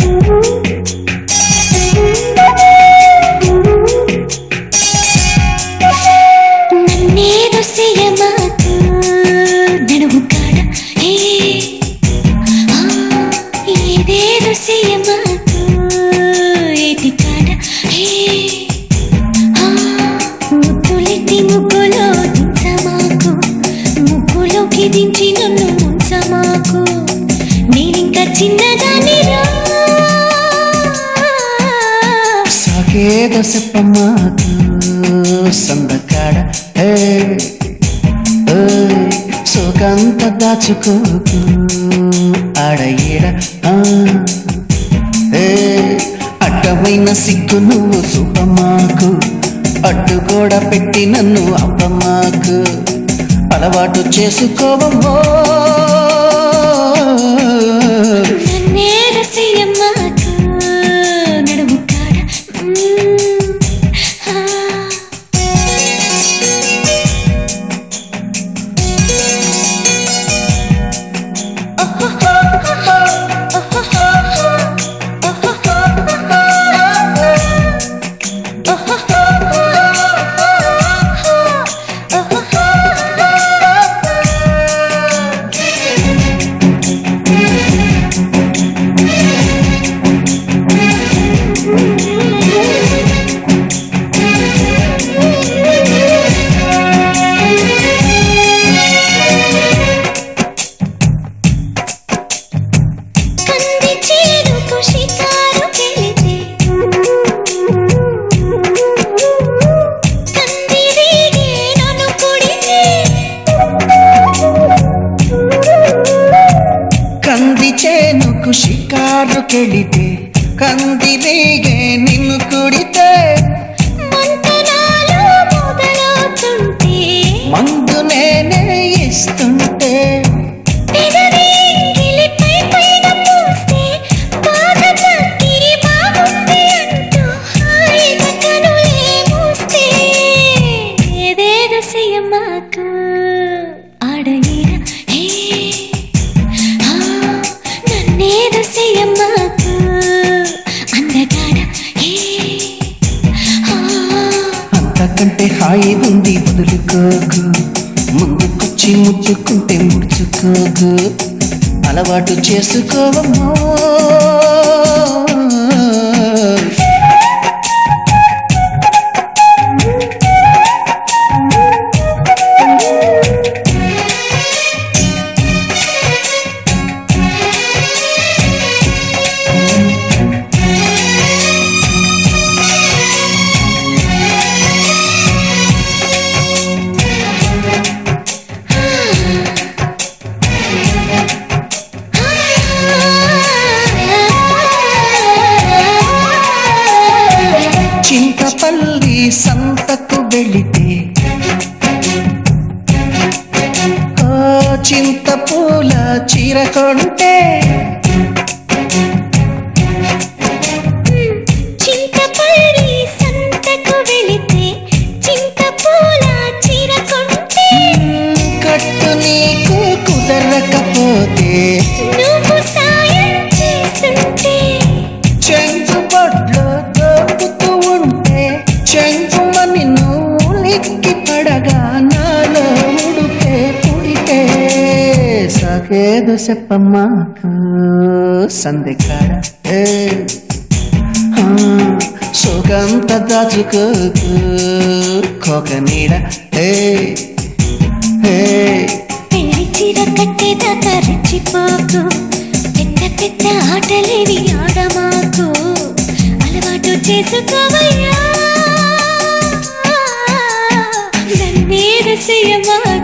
నన్నేదో చెయ్యమాకు నడుము కాడ ఏ ఆ, ఏదేదో చెయ్యమాకు ఏటి కాడ ఏ ఆ, ముద్దులెట్టి ముగ్గులో దించమాకు ముగ్గులోకి దించి నన్ను ముంచమాకు నేనింకా చిన్నదాన్ని రా సాగేదో చెప్పమాకు సందకాడ హే ఓయ్, సోకంత దాచుకోకు ఆడ ఈడ ఆ, ఏ, అడ్డమైన సిగ్గు నువ్వు చూపమాకు అడ్డు కూడా పెట్టి నన్ను అప్పమాకు అలవాటు చేసుకోవమ్మో నన్నేదో చెయ్యమాకు నడుము కాడ మ్మ్. ఆ. కంది చేరుకు షికారు కెళితే కంది రేగే నన్ను కొడితే కంది చేనుకు షికారు కెళితే కంది రేగే నిన్ను కుడితే మంతనాలు మొదలవుతుంటే మందు నేనే ఇస్తుంటే పెదవి గిలిపై పైన పూస్తే బాధ తగ్గి బాగుంది అంటూ హాయిగా కనులే మూస్తే ఏదేదో చెయ్యమాకు ఆడ ఈడ హే ఆ, నన్నేదో చెయ్యమాకు అందగాడ హే ఆ అంతకంటే హాయి ఉంది వదులుకోకు ముందుకొచ్చి ముట్టుకుంటే ముడుచుకోకు అలవాటు చేసుకోవమ్మో చింతపల్లి సంతకు వెళితే ఓ చింత పూల చీర కొంటే చింతపల్లి సంతకు వెళితే చింతపూల చీర కొంటే కట్టు నీకు కుదరకపోతే నువ్వు సాయం చేస్తుంటే చెంచు బొడ్లో దోపుతూ ఉంటే చెంచుమని నువ్వు లిక్కి పడగా నాలో ఉడితే పుడితే సాగేదో చెప్పమ్మాకు సందెకాడ ఏ ఆ, సోకంత దాచుకోకు కోక నీడ ఏ ఏ పెళ్లి చీర కట్టేదాకా రెచ్చిపోకు పెద్ద పెద్ద ఆటలేవి ఆడమాకు అలవాటు చేసుకోవయ్యా నన్నేద చెయ్యమాకు